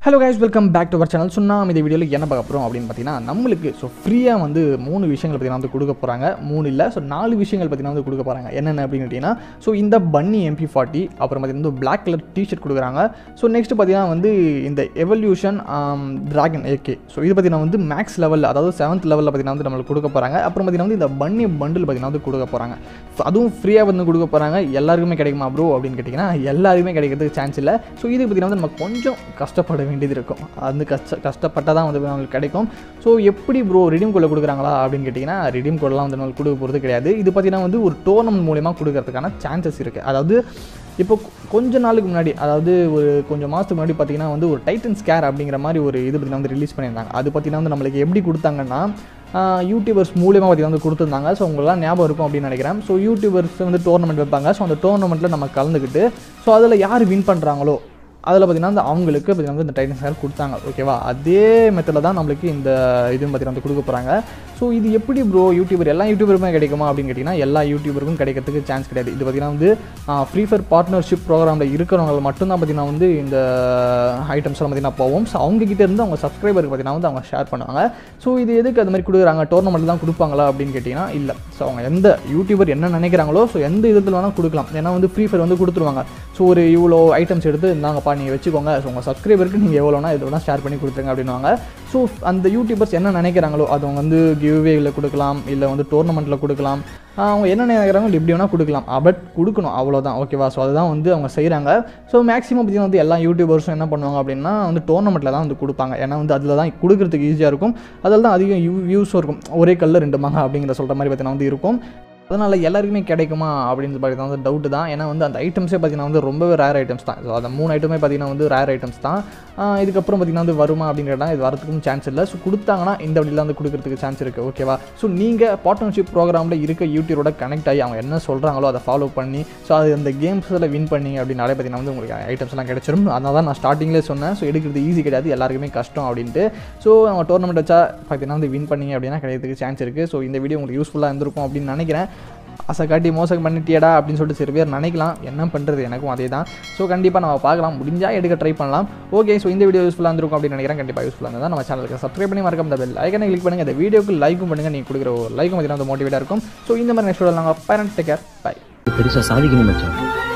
hello guys welcome back to our channel சொன்னா இந்த வீடியோவில் என்ன பார்க்க போகிறோம் அப்படின்னு பார்த்தீங்கன்னா நம்மளுக்கு ஸோ ஃப்ரீயாக வந்து மூணு விஷயங்கள் பார்த்தீங்கன்னா வந்து கொடுக்க போகிறாங்க மூணு இல்லை ஸோ நாலு விஷயங்கள் பார்த்தீங்கன்னா வந்து கொடுக்க போகிறாங்க என்னென்ன அப்படின்னு கேட்டிங்கன்னா ஸோ இந்த பன்னி எம்பி ஃபார்ட்டி அப்புறம் பார்த்தீங்கன்னா பிளாக் கலர் டிஷர்ட் கொடுக்குறாங்க ஸோ நெக்ஸ்ட் பார்த்தீங்கன்னா வந்து இந்த எவல்யூஷன் டிராகன் ஏகே ஸோ இது பார்த்தீங்கன்னா வந்து மேக்ஸ் லெவலில் அதாவது செவன்த் லெவலில் பார்த்தீங்கன்னா வந்து நம்மளுக்கு கொடுக்க போகிறாங்க அப்புறம் பார்த்தீங்கன்னா வந்து இந்த பன்னி பண்டில் பார்த்தீங்கன்னா வந்து கொடுக்க போகிறாங்க ஸோ அதுவும் ஃப்ரீயாக வந்து கொடுக்க போகிறாங்க எல்லாருக்குமே கிடைக்குமா ப்ரோ அப்படின்னு கேட்டிங்கன்னா எல்லாருக்குமே கிடைக்கிறதுக்கு சான்ஸ் இல்லை ஸோ இது பார்த்தீங்கன்னா வந்து நம்ம கொஞ்சம் கஷ்டப்பட வேண்டியது இருக்கும் அது கஷ்ட கஷ்டப்பட்டால் தான் வந்து நம்மளுக்கு கிடைக்கும் ஸோ எப்படி ப்ரோ ரிடீம் கோடில் கொடுக்குறாங்களா அப்படின்னு கேட்டிங்கன்னா ரிடீம் கோடெலாம் வந்து நம்மளுக்கு கொடுக்க போகிறது கிடையாது இது பார்த்தீங்கன்னா வந்து ஒரு டோர்னமெண்ட் மூலியமாக கொடுக்கறதுக்கான சான்சஸ் இருக்குது அதாவது இப்போ கொஞ்ச நாளுக்கு முன்னாடி அதாவது ஒரு கொஞ்சம் மாதத்துக்கு முன்னாடி பார்த்தீங்கன்னா வந்து ஒரு டைட்டன் ஸ்கேர் அப்படிங்கிற மாதிரி ஒரு இது பார்த்தீங்கன்னா வந்து ரிலீஸ் பண்ணியிருந்தாங்க அது பார்த்தீங்கன்னா வந்து நம்மளுக்கு எப்படி கொடுத்தாங்கன்னா யூடியூபர்ஸ் மூலியமாக பார்த்தீங்கன்னா வந்து கொடுத்துருந்தாங்க ஸோ உங்களெலாம் ஞாபகம் இருக்கும் அப்படின்னு நினைக்கிறேன் ஸோ யூடியூபர்ஸ் வந்து டோர்னமெண்ட் வைப்பாங்க ஸோ அந்த டோர்னமெண்ட்டில் நம்ம கலந்துக்கிட்டு ஸோ அதில் யார் வின் பண்ணுறாங்களோ அதில் பார்த்தீங்கன்னா அந்த அவங்களுக்கு பார்த்தீங்கன்னா வந்து இந்த டைட்டன் ஸ்கேர் கொடுத்தாங்க ஓகேவா அதே மெத்தடில் தான் நம்மளுக்கு இந்த இதுவும் பார்த்தீங்கன்னா வந்து கொடுக்க போகிறாங்க ஸோ இது எப்படி ப்ரோ யூடியூபர் எல்லா யூடியூபருமே கிடைக்குமா அப்படின்னு கேட்டிங்கன்னா எல்லா யூடியூபருக்கும் கிடைக்கிறதுக்கு சான்ஸ் கிடையாது இது பார்த்தீங்கன்னா வந்து ஃப்ரீ ஃபயர் பார்ட்னர்ஷிப் ப்ரோக்ராமில் இருக்கிறவங்க மட்டும்தான் பார்த்தீங்கன்னா வந்து இந்த ஐட்டம்ஸ்லாம் பார்த்தீங்கன்னா போவோம் ஸோ அவங்ககிட்ட இருந்து அவங்க சப்ஸ்கிரைபருக்கு பார்த்தீங்கன்னா வந்து அவங்க ஷேர் பண்ணுவாங்க ஸோ இது எதுக்கு அது மாதிரி கொடுக்குறாங்க டோர்னமெண்ட் தான் கொடுப்பாங்களா அப்படின்னு கேட்டிங்கன்னா இல்லை ஸோ அவங்க எந்த யூடியூபர் என்ன நினைக்கிறாங்களோ ஸோ எந்த விதத்தில் வேணால் கொடுக்கலாம் ஏன்னா வந்து ஃப்ரீ ஃபயர் வந்து கொடுத்துருவாங்க ஸோ ஒரு இவ்வளோ ஐட்டம்ஸ் எடுத்து இந்தாங்கப்பா நீங்கள் வச்சுக்கோங்க ஸோ உங்கள் சப்ஸ்கிரைபருக்கு நீங்கள் எவ்வளோனா இது வேணால் ஷேர் பண்ணி கொடுத்துருங்க அப்படின்வாங்க ஸோ அந்த யூடியூபர்ஸ் என்ன நினைக்கிறாங்களோ அது அவங்க வந்து கிவ்வேயில் கொடுக்கலாம் இல்லை வந்து டோர்னமெண்ட்டில் கொடுக்கலாம் அவங்க என்ன நினைக்கிறாங்களோ எப்படி வேணால் கொடுக்கலாம் பட் கொடுக்கணும் அவ்வளோதான் ஓகேவா ஸோ அதுதான் வந்து அவங்க செய்கிறாங்க ஸோ மேக்ஸிமம் பார்த்தீங்கன்னா வந்து எல்லா யூடியூபர்ஸும் என்ன பண்ணுவாங்க அப்படின்னா வந்து டோர்னமெண்ட்டில் தான் வந்து கொடுப்பாங்க ஏன்னா வந்து அதில் தான் கொடுக்குறதுக்கு ஈஸியாக இருக்கும் அதில் தான் அதிகம் யூ வியூஸும் இருக்கும் ஒரே கல்ல ரெண்டு மாங்க அப்படிங்கிற சொல்கிற மாதிரி பார்த்தீங்கன்னா வந்து இருக்கும் அதனால் எல்லாருக்குமே கிடைக்குமா அப்படின்னு பார்த்தீங்கன்னா வந்து டவுட்டு தான் ஏன்னா வந்து அந்த ஐட்டம்ஸே பார்த்தீங்கன்னா வந்து ரொம்பவே ரேர் ஐட்டம்ஸ் தான் ஸோ அந்த மூணு ஐட்டமே பார்த்தீங்கன்னா வந்து ரேர் ஐட்டம்ஸ் தான் இதுக்கப்புறம் பார்த்தீங்கன்னா வந்து வருமா அப்படிங்கிறதா இது வரதுக்கும் சான்ஸ் இல்லை ஸோ கொடுத்தாங்கன்னா இந்த வழியில் வந்து கொடுக்கறதுக்கு சான்ஸ் இருக்குது ஓகேவா ஸோ நீங்கள் பார்ட்னர்ஷிப் ப்ரோக்ராமில் இருக்க யூடியூபோட கனெக்ட் ஆகி அவங்க என்ன சொல்கிறாங்களோ அதை ஃபாலோ பண்ணி ஸோ அது அந்த கேம்ஸில் வின் பண்ணி அப்படின்னாலே பார்த்தீங்கன்னா வந்து உங்களுக்கு ஐட்டம்ஸ்லாம் கிடச்சிரும் அதனால தான் நான் ஸ்டார்டிங்லேயே சொன்னேன் ஸோ எடுக்கிறது ஈஸி கிடையாது எல்லாருக்குமே கஷ்டம் அப்படின்ட்டு ஸோ அவங்க டோர்னமெண்ட் வச்சா பார்த்தீங்கன்னா வந்து வின் பண்ணி அப்படின்னா கிடைக்கிறதுக்கு சான்ஸ் இருக்குது ஸோ இந்த வீடியோ உங்களுக்கு யூஸ்ஃபுல்லாக இருந்திருக்கும் அப்படின்னு நினைக்கிறேன் ஆசை காட்டி மோசம் பண்ணிட்டியடா அப்படின்னு சொல்லிட்டு சில பேர் நினைக்கலாம் என்ன பண்ணுறது எனக்கும் அதே தான் ஸோ கண்டிப்பாக நம்ம பார்க்கலாம் முடிஞ்சால் எடுக்க ட்ரை பண்ணலாம் ஓகே ஸோ இந்த வீடியோ யூஸ்ஃபுல்லாக இருந்திருக்கும் அப்படின்னு நினைக்கிறேன் கண்டிப்பாக யூஸ்ஃபுல்லாக இருந்தால் நம்ம சேனலுக்கு சப்ஸ்கிரைப் பண்ணி மறக்காம இந்த பெல் ஐக்கனை கிளிக் பண்ணுங்கள் இந்த வீடியோக்கு லைக்கும் பண்ணுங்கள் நீங்கள் கொடுக்குற ஒரு லைக்கும் பார்த்தீங்கன்னா வந்து மோட்டிவேட்டாக இருக்கும் ஸோ இந்த மாதிரி நெக்ஸ்ட் நாங்கள் பேரண்ட் டேக் கேர் பை பெருசா சாதிக்கணும் மச்சான்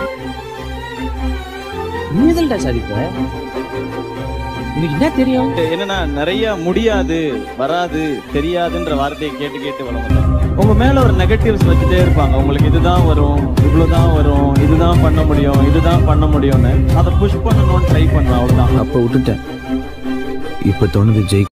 நீதல்டா சாதிப்ப உனக்கு என்ன தெரியும் என்னன்னா நிறைய முடியாது வராது தெரியாதுன்ற வார்த்தையை கேட்டு கேட்டு வளர்ந்துட்டேன் உங்க மேல ஒரு நெகட்டிவ்ஸ் வச்சுட்டே இருப்பாங்க உங்களுக்கு இதுதான் வரும் இவ்வளவுதான் வரும் இதுதான் பண்ண முடியும் இதுதான் பண்ண முடியும்னு அதை புஷ் பண்ணணும்னு ட்ரை பண்ணுவேன் அவ்வளவுதான் அப்ப விட்டுட்டேன் இப்ப தோணுது ஜெய்